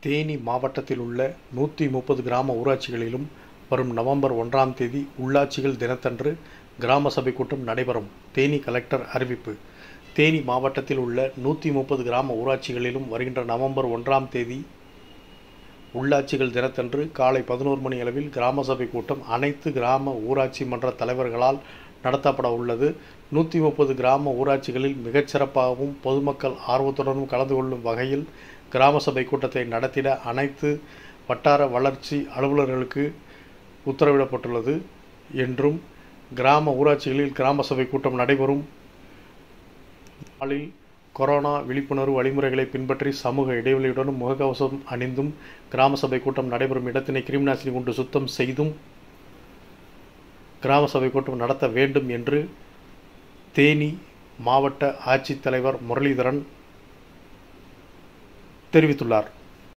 தேனி மாவட்டத்தில் உள்ள நூற்றி முப்பது கிராம ஊராட்சிகளிலும் வரும் நவம்பர் ஒன்றாம் தேதி உள்ளாட்சிகள் தினத்தன்று கிராம சபை கூட்டம் நடைபெறும் தேனி கலெக்டர் அறிவிப்பு தேனி மாவட்டத்தில் உள்ள நூற்றி முப்பது கிராம ஊராட்சிகளிலும் வருகின்ற நவம்பர் ஒன்றாம் தேதி உள்ளாட்சிகள் தினத்தன்று காலை பதினோரு மணி அளவில் கிராம சபை கூட்டம் அனைத்து கிராம ஊராட்சி மன்ற தலைவர்களால் நடத்தப்பட உள்ளது நூற்றி முப்பது கிராம ஊராட்சிகளில் மிகச்சிறப்பாகவும் பொதுமக்கள் ஆர்வத்துடனும் கலந்து கொள்ளும் வகையில் கிராம சபை கூட்டத்தை நடத்திட அனைத்து வட்டார வளர்ச்சி அலுவலர்களுக்கு உத்தரவிடப்பட்டுள்ளது என்றும் கிராம ஊராட்சிகளில் கிராம சபை கூட்டம் நடைபெறும் நாளில் கொரோனா விழிப்புணர்வு வழிமுறைகளை பின்பற்றி சமூக இடைவெளியுடனும் முகக்கவசம் அணிந்தும் கிராம சபை கூட்டம் நடைபெறும் இடத்தினை கிருமிநாசினி கொண்டு சுத்தம் செய்தும் கிராம சபை கூட்டம் நடத்த வேண்டும் என்று தேனி மாவட்ட ஆட்சித்தலைவர் முரளிதரன் தெரிவித்துள்ளார்